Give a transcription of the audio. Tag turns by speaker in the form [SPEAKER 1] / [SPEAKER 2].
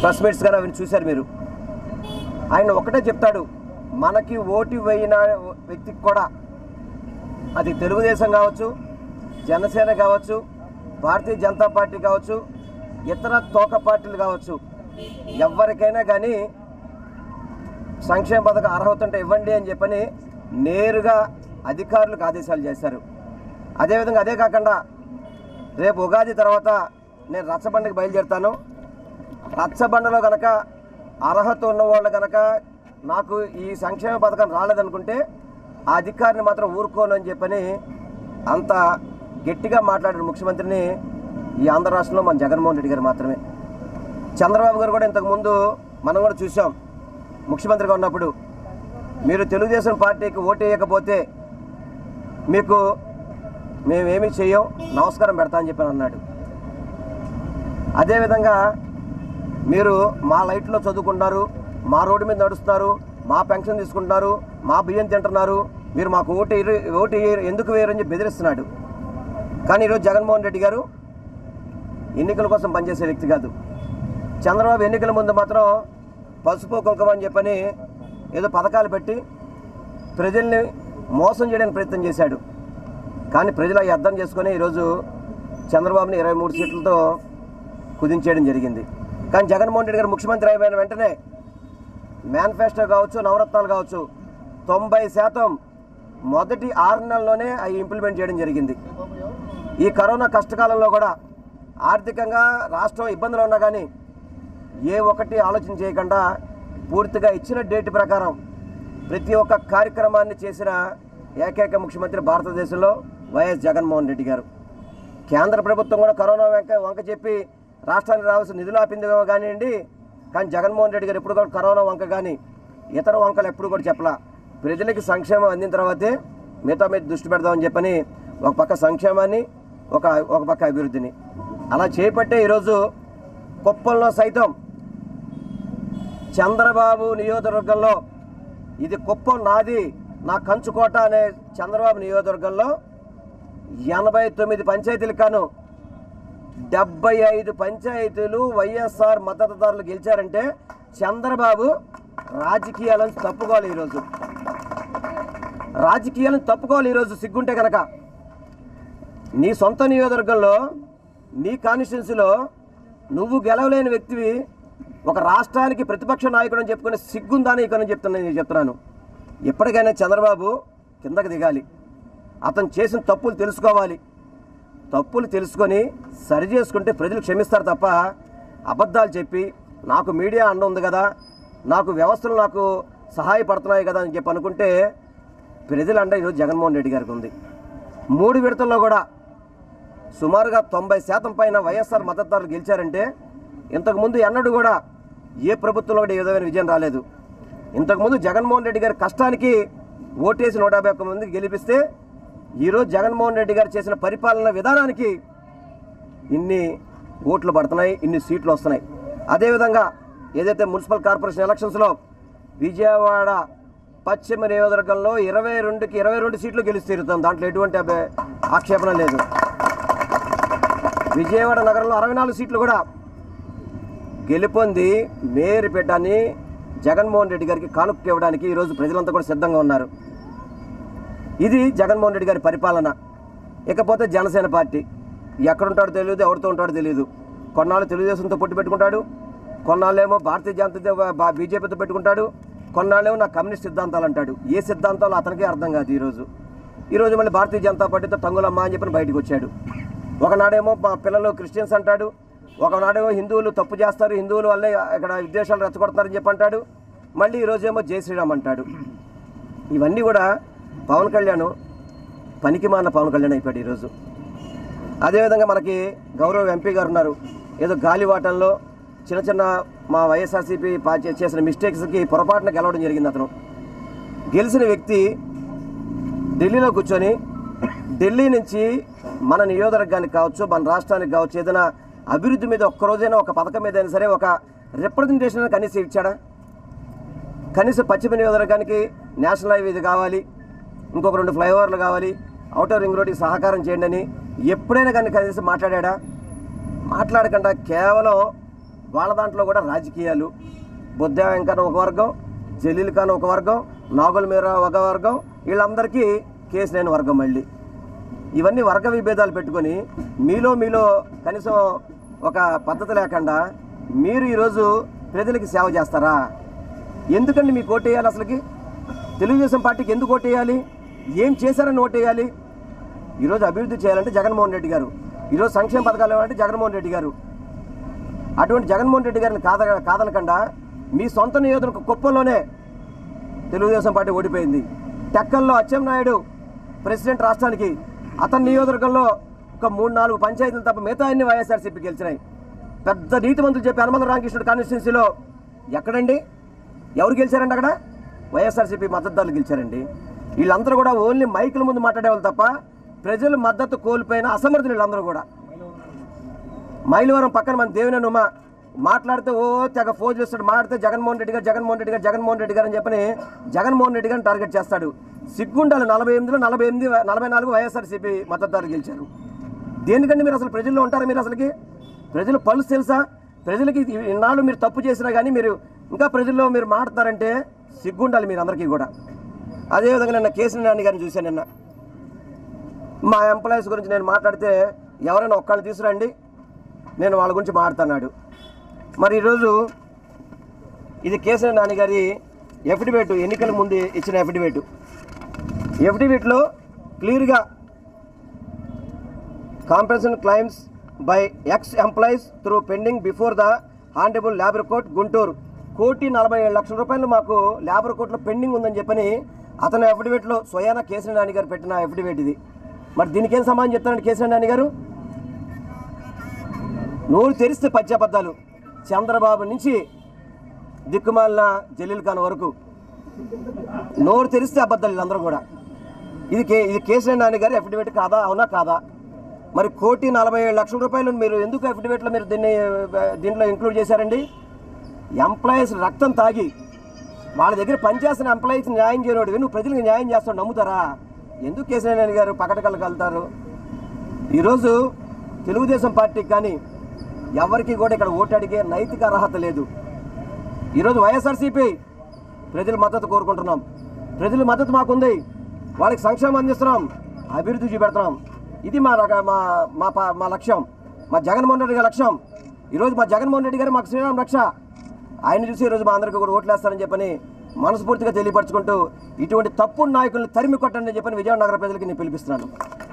[SPEAKER 1] press meets కానీ అవన్నీ చూశారు మీరు ఆయన ఒకటే చెప్తాడు మనకి ఓటు వేయిన వ్యక్తికి కూడా అది తెలుగుదేశం కావచ్చు జనసేన కావచ్చు భారతీయ జనతా పార్టీ కావచ్చు ఇతర తోక పార్టీలు కావచ్చు ఎవరికైనా కానీ సంక్షేమ పథకం అర్హత ఉంటే ఇవ్వండి అని చెప్పని నేరుగా అధికారులకు ఆదేశాలు చేశారు అదేవిధంగా అదే కాకుండా రేపు ఉగాది తర్వాత నేను రచ్చబండకి బయలుదేరుతాను రచ్చబండలో కనుక అర్హత ఉన్న వాళ్ళు కనుక నాకు ఈ సంక్షేమ పథకం రాలేదనుకుంటే ఆ అధికారిని మాత్రం ఊరుకోను అని చెప్పని అంత గట్టిగా మాట్లాడిన ముఖ్యమంత్రిని ఈ ఆంధ్ర రాష్ట్రంలో మన జగన్మోహన్ రెడ్డి గారు మాత్రమే చంద్రబాబు గారు కూడా ఇంతకుముందు మనం కూడా చూసాం ముఖ్యమంత్రిగా ఉన్నప్పుడు మీరు తెలుగుదేశం పార్టీకి ఓటు వేయకపోతే మీకు మేమేమీ చేయం నమస్కారం పెడతా అని చెప్పని అన్నాడు అదేవిధంగా మీరు మా లైట్లో చదువుకుంటున్నారు మా రోడ్డు మీద నడుస్తున్నారు మా పెన్షన్ తీసుకుంటున్నారు మా బియ్యం తింటున్నారు మీరు మాకు ఓటు వేయరు- ఓటు వేయరు ఎందుకు వేయరని చెప్పి బెదిరిస్తున్నాడు కానీ ఈరోజు జగన్మోహన్ రెడ్డి గారు ఎన్నికల కోసం పనిచేసే వ్యక్తి కాదు చంద్రబాబు ఎన్నికల ముందు మాత్రం పసుపు కుంకుమ అని చెప్పని ఏదో పథకాలు పెట్టి ప్రజల్ని మోసం చేయడానికి ప్రయత్నం చేశాడు కానీ ప్రజలు అవి అర్థం చేసుకొని ఈరోజు చంద్రబాబుని ఇరవై మూడు సీట్లతో కుదించేయడం జరిగింది కానీ జగన్మోహన్ రెడ్డి గారు ముఖ్యమంత్రి అయిపోయిన వెంటనే మేనిఫెస్టో కావచ్చు నవరత్నాలు కావచ్చు తొంభై శాతం మొదటి ఆరు నెలల్లోనే అవి ఇంప్లిమెంట్ చేయడం జరిగింది ఈ కరోనా కష్టకాలంలో కూడా ఆర్థికంగా రాష్ట్రం ఇబ్బందులు ఉన్నా కానీ ఏ ఒక్కటి ఆలోచన చేయకుండా పూర్తిగా ఇచ్చిన డేట్ ప్రకారం ప్రతి ఒక్క కార్యక్రమాన్ని చేసిన ఏకైక ముఖ్యమంత్రి భారతదేశంలో వైఎస్ జగన్మోహన్ రెడ్డి గారు కేంద్ర ప్రభుత్వం కూడా కరోనా వెంక వంక చెప్పి రాష్ట్రానికి రావాల్సిన నిధులు ఆపిందేమో కానివ్వండి కానీ జగన్మోహన్ రెడ్డి గారు ఎప్పుడు కూడా కరోనా వంక కానీ ఇతర వంకలు ఎప్పుడు కూడా చెప్పలా ప్రజలకి సంక్షేమం అందిన తర్వాతే మిగతా మీద దృష్టి పెడదామని చెప్పని ఒక పక్క సంక్షేమాన్ని ఒక ఒక పక్క అభివృద్ధిని అలా చేపట్టే ఈరోజు కుప్పంలో సైతం చంద్రబాబు నియోజకవర్గంలో ఇది కుప్పం నాది నా కంచుకోట అనే చంద్రబాబు నియోజకవర్గంలో ఎనభై తొమ్మిది పంచాయతీలు కాను డెబ్బై ఐదు పంచాయతీలు వైఎస్ఆర్ మద్దతుదారులు గెలిచారంటే చంద్రబాబు రాజకీయాలను తప్పుకోవాలి ఈరోజు రాజకీయాలను తప్పుకోవాలి ఈరోజు సిగ్గుంటే కనుక నీ సొంత నియోజకవర్గంలో నీ కాన్స్టిట్యున్సీలో నువ్వు గెలవలేని వ్యక్తివి ఒక రాష్ట్రానికి ప్రతిపక్ష నాయకుడు అని చెప్పుకునే సిగ్గుందని ఇక్కడ చెప్తున్నా నేను చెప్తున్నాను ఎప్పటికైనా చంద్రబాబు కిందకి దిగాలి అతను చేసిన తప్పులు తెలుసుకోవాలి తప్పులు తెలుసుకొని సరి చేసుకుంటే ప్రజలు క్షమిస్తారు తప్ప అబద్ధాలు చెప్పి నాకు మీడియా అండ ఉంది కదా నాకు వ్యవస్థలు నాకు సహాయపడుతున్నాయి కదా అని చెప్పి అనుకుంటే ప్రజల అండ ఈరోజు జగన్మోహన్ రెడ్డి గారికి ఉంది మూడు విడతల్లో కూడా సుమారుగా తొంభై శాతం పైన వైఎస్ఆర్ మద్దతుదారులు గెలిచారంటే ఇంతకుముందు ఎన్నడూ కూడా ఏ ప్రభుత్వంలో కూడా ఏ విధమైన విజయం రాలేదు ఇంతకుముందు జగన్మోహన్ రెడ్డి గారి కష్టానికి ఓటేసి నూట యాభై ఒక్క మందికి గెలిపిస్తే ఈరోజు జగన్మోహన్ రెడ్డి గారు చేసిన పరిపాలన విధానానికి ఇన్ని ఓట్లు పడుతున్నాయి ఇన్ని సీట్లు వస్తున్నాయి అదేవిధంగా ఏదైతే మున్సిపల్ కార్పొరేషన్ ఎలక్షన్స్లో విజయవాడ పశ్చిమ నియోజకవర్గంలో ఇరవై రెండుకి ఇరవై రెండు సీట్లు గెలిచి తీరుతాం దాంట్లో ఎటువంటి అభి- ఆక్షేపణ లేదు విజయవాడ నగరంలో అరవై నాలుగు సీట్లు కూడా గెలుపొంది మేరిపేటని జగన్మోహన్ రెడ్డి గారికి కానుక ఇవ్వడానికి ఈరోజు ప్రజలంతా కూడా సిద్ధంగా ఉన్నారు ఇది జగన్మోహన్ రెడ్డి గారి పరిపాలన ఇకపోతే జనసేన పార్టీ ఎక్కడుంటాడో తెలియదు ఎవరితో ఉంటాడో తెలియదు కొన్నాళ్ళు తెలుగుదేశంతో పొట్టు పెట్టుకుంటాడు కొన్నాళ్ళేమో భారతీయ జనతా బీజేపీతో పెట్టుకుంటాడు కొన్నాళ్ళేమో నా కమ్యూనిస్ట్ సిద్ధాంతాలు అంటాడు ఏ సిద్ధాంతాలు అతనికే అర్థం కాదు ఈరోజు ఈరోజు మళ్ళీ భారతీయ జనతా పార్టీతో టంగులమ్మ అని చెప్పి బయటకు వచ్చాడు ఒకనాడేమో మా పిల్లలు క్రిస్టియన్స్ అంటాడు ఒకనాడేమో హిందువులు తప్పు చేస్తారు హిందువుల వల్లే ఇక్కడ విద్వేషాలు రెచ్చగొడతారని చెప్పి అంటాడు మళ్ళీ ఈరోజేమో జై శ్రీరామ్ అంటాడు ఇవన్నీ కూడా పవన్ కళ్యాణ్ పనికిమాలిన పవన్ కళ్యాణ్ అయిపోయాడు ఈరోజు అదేవిధంగా మనకి గౌరవ ఎంపీ గారు ఉన్నారు ఏదో గాలివాటంలో చిన్న చిన్న మా వైఎస్ఆర్సీపీ పా- చే- చేసిన మిస్టేక్స్కి పొరపాటున గెలవడం జరిగింది అతను గెలిచిన వ్యక్తి ఢిల్లీలో కూర్చొని ఢిల్లీ నుంచి మన నియోజకవర్గానికి కావచ్చు మన రాష్ట్రానికి కావచ్చు ఏదైనా అభివృద్ధి మీద ఒక్క రోజైనా ఒక పథకం మీద అయినా సరే ఒక రిప్రజెంటేషన్ కనీసం ఇచ్చాడా కనీసం పశ్చిమ నియోజకవర్గానికి నేషనల్ హైవే ఇది కావాలి ఇంకొక రెండు ఫ్లైఓవర్లు కావాలి అవుటర్ రింగ్ రోడ్డుకి సహకారం చేయండి అని ఎప్పుడైనా కానీ కనీసం మాట్లాడా మాట్లాడకుండా కేవలం వాళ్ళ దాంట్లో కూడా రాజకీయాలు బుద్ధ వెంకన్న ఒక వర్గం జలీల్ ఖాన్ ఒక వర్గం నాగుల్ మీరా ఒక వర్గం వీళ్ళందరికీ కేసులేని వర్గం మళ్ళీ ఇవన్నీ వర్గ విభేదాలు పెట్టుకొని మీలో మీలో కనీసం ఒక పద్ధతి లేకుండా మీరు ఈరోజు ప్రజలకి సేవ చేస్తారా ఎందుకండి మీకు ఓటేయాలి అసలుకి తెలుగుదేశం పార్టీకి ఎందుకు ఓటేయాలి ఏం చేశారని ఓటేయాలి ఈరోజు అభివృద్ధి చేయాలంటే జగన్మోహన్ రెడ్డి గారు ఈరోజు సంక్షేమ పథకాలు ఇవ్వాలంటే జగన్మోహన్ రెడ్డి గారు అటువంటి జగన్మోహన్ రెడ్డి గారిని కాద కాదనకుండా మీ సొంత నియోజక కుప్పంలోనే తెలుగుదేశం పార్టీ ఓడిపోయింది టెక్కల్లో అచ్చెన్నాయుడు ప్రెసిడెంట్ రాష్ట్రానికి అతని నియోజకవర్గంలో ఒక మూడు నాలుగు పంచాయతీలు తప్ప మిగతా అన్ని వైఎస్ఆర్సీపీ గెలిచినాయి పెద్ద నీతి మంత్రులు చెప్పి హనుమంత రామకృష్ణుడు కాన్స్టిట్యున్సీలో ఎక్కడండి ఎవరు గెలిచారండి అక్కడ వైఎస్ఆర్సీపీ మద్దతుదారులు గెలిచారండి వీళ్ళందరూ కూడా ఓన్లీ మైకుల ముందు మాట్లాడేవాళ్ళు తప్ప ప్రజలు మద్దతు కోల్పోయిన అసమర్థులు వీళ్ళందరూ కూడా మైలవరం పక్కన మన దేవినేని ఉమా మాట్లాడితే ఓ తెగ ఫోన్ చేస్తాడు మాట్లాడితే జగన్మోహన్ రెడ్డి గారు జగన్మోహన్ రెడ్డి గారు జగన్మోహన్ రెడ్డి గారు అని చెప్పని జగన్మోహన్ రెడ్డి గారిని టార్గెట్ చేస్తాడు సిగ్గుండాలి నలభై ఎనిమిదిలో నలభై ఎనిమిది నలభై నాలుగు వైఎస్ఆర్సీపీ మద్దతుదారులు గెలిచారు దేనికంటే మీరు అసలు ప్రజల్లో ఉంటారా మీరు అసలుకి ప్రజలు పలుసు తెలుసా ప్రజలకి ఇన్నాళ్ళు మీరు తప్పు చేసినా కానీ మీరు ఇంకా ప్రజల్లో మీరు మాట్లాడతారంటే సిగ్గుండాలి మీరు అందరికీ కూడా అదేవిధంగా నిన్న కేసీ నాని గారిని చూశాను నిన్న మా ఎంప్లాయీస్ గురించి నేను మాట్లాడితే ఎవరైనా ఒక్కళ్ళని తీసుకురండి నేను వాళ్ళ గురించి మాట్లాడుతున్నాడు మరి ఈరోజు ఇది కేసీఆర్ నాని గారి ఎఫిడవిట్ ఎన్నికల ముందు ఇచ్చిన ఎఫిడవిట్ ఎఫిడవిట్లో క్లియర్గా compensation claims by ex employees through pending before the honourable labour court Guntur కోటి నలభై ఏడు లక్షల రూపాయలు మాకు లేబర్ కోర్టులో పెండింగ్ ఉందని చెప్పని అతని అఫిడవిట్లో స్వయాన కేసీఆర్ నాని గారు పెట్టిన అఫిడవిట్ ఇది మరి దీనికి ఏం సమాధానం చెప్తారండి కేసీఆర్ నాని గారు నోరు తెరిస్తే పచ్చబద్దాలు చంద్రబాబు నుంచి దిక్కుమాలిన జలీల్ ఖాన్ వరకు నోరు తెరిస్తే అబద్ధాలు వీళ్ళందరూ కూడా ఇది కే ఇది కేసీఆర్ నాని గారి అఫిడవిట్ కాదా అవునా కాదా మరి కోటి నలభై ఏడు లక్షల రూపాయలు మీరు ఎందుకు అఫిడవిట్లో మీరు దీన్ని ఆ, దీంట్లో ఇంక్లూడ్ చేశారండి ఎంప్లాయీస్ రక్తం తాగి వాళ్ళ దగ్గర పనిచేస్తున్న ఎంప్లాయీస్ న్యాయం చేయనోడు నువ్వు ప్రజలకు న్యాయం చేస్తావు నమ్ముతారా ఎందుకు కేసీఆర్ నాని గారు పకటకలగలుగుతారు ఈరోజు తెలుగుదేశం పార్టీకి కానీ ఎవరికి కూడా ఇక్కడ ఓటు అడిగే నైతిక అర్హత లేదు ఈరోజు వైఎస్ఆర్సీపీ ప్రజల మద్దతు కోరుకుంటున్నాం ప్రజల మద్దతు మాకుంది వాళ్ళకి సంక్షేమం అందిస్తున్నాం అభివృద్ధి చూపెడుతున్నాం ఇది మా రక- మా మా ప- మా లక్ష్యం మా జగన్మోహన్ రెడ్డి గారి లక్ష్యం ఈరోజు మా జగన్మోహన్ రెడ్డి గారు మాకు శ్రీరామ్ రక్ష ఆయన చూసి ఈరోజు మా అందరికీ కూడా ఓట్లేస్తారని చెప్పని మనస్ఫూర్తిగా తెలియపరచుకుంటూ ఇటువంటి తప్పుడు నాయకుల్ని తరిమి కొట్టండి అని చెప్పని విజయనగర ప్రజలకి నేను పిలిపిస్తున్నాను